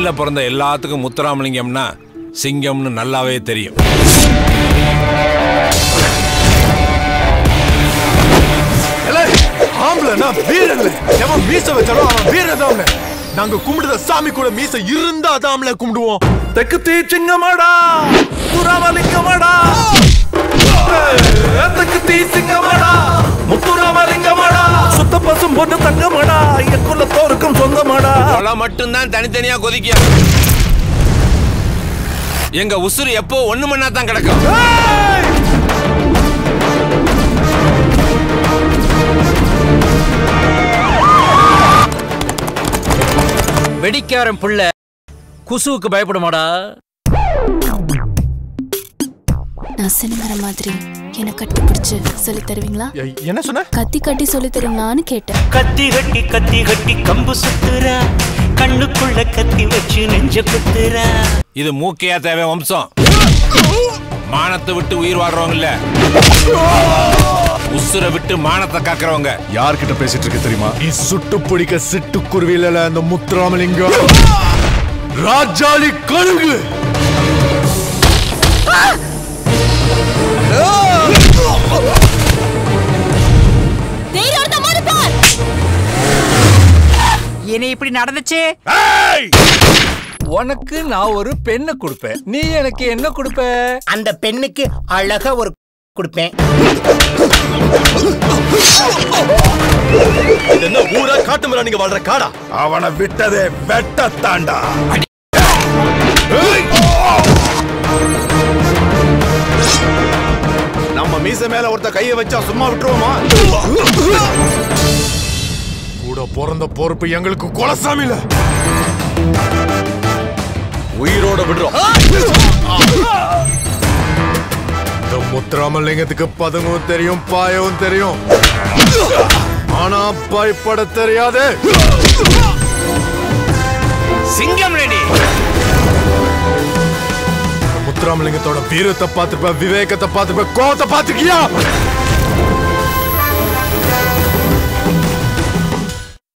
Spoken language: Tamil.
கல்லுல பிறந்த எல்லாத்துக்கும் முத்துராமலிங்கம்னா சிங்கம்னு நல்லாவே தெரியும் ஆம்பளைனா வீரன் எவன் மீச வச்சாலும் அவன் வீரதான் நாங்க கும்பிடுற சாமி கூட மீச இருந்தா தாம்ல கும்பிடுவோம் தெற்கு தீ சிங்கமாடா முத்துராமலிங்கமாடா தெற்கு தீ சிங்கமாடா முத்துராமலிங்கமாடா சுத்த பசும் பொண்ணு தங்கமாடா என் குலத்தோருக்கும் சொந்தமாடா கொலை மட்டும்தான் தனித்தனியா கொதிக்கும் எங்க உசுறு எப்போ ஒண்ணு மண்ணா தான் கிடக்கும் வெடிக்காரன் புள்ள குசுவுக்கு பயப்படுமாடா நான் சினுங்கிற மாதிரி என்னை கட்டி பிடிச்சு சொல்லி தருவீங்களா என்ன சொன்ன கத்தி கட்டி சொல்லி தருவீங்களான்னு கேட்டேன் கத்தி கட்டி கத்தி கட்டி கம்பு சுத்துறா கண்ணுக்குள்ள கத்தி வச்சு நெஞ்ச குத்துறா இது மூக்கையா தேவை வம்சம் மானத்தை விட்டு உயிர் வாழ்றவங்க இல்ல உசுரை விட்டு மானத்தை காக்குறவங்க யார்கிட்ட பேசிட்டு இருக்க தெரியுமா நீ சுட்டு பிடிக்க சிட்டு குருவில அந்த முத்துராமலிங்கம் ராஜாளி கழுகு இனி இப்படி நடந்துச்சு உனக்கு நான் ஒரு பெண்ணை கொடுப்பேன் நீ எனக்கு என்ன கொடுப்ப அந்த பெண்ணுக்கு அழகா ஒரு கொடுப்பேன் இது என்ன ஊரா காட்டு மரம் நீங்க வாழ்ற காடா அவனை விட்டதே வெட்டத்தாண்டா நம்ம மீச மேல ஒருத்த கைய வச்சா சும்மா விட்டுருவோமா கூட பிறந்த பொறுப்பு எங்களுக்கு குலசாமில உயிரோட விடுறோம் இந்த முத்துராமலிங்கத்துக்கு பதுங்கும் தெரியும் பாயவும் தெரியும் ஆனா பயப்பட தெரியாது சிங்கம் ரெடி முத்துராமலிங்கத்தோட வீரத்தை பார்த்திருப்ப விவேகத்தை பார்த்திருப்ப கோவத்தை பார்த்திருக்கியா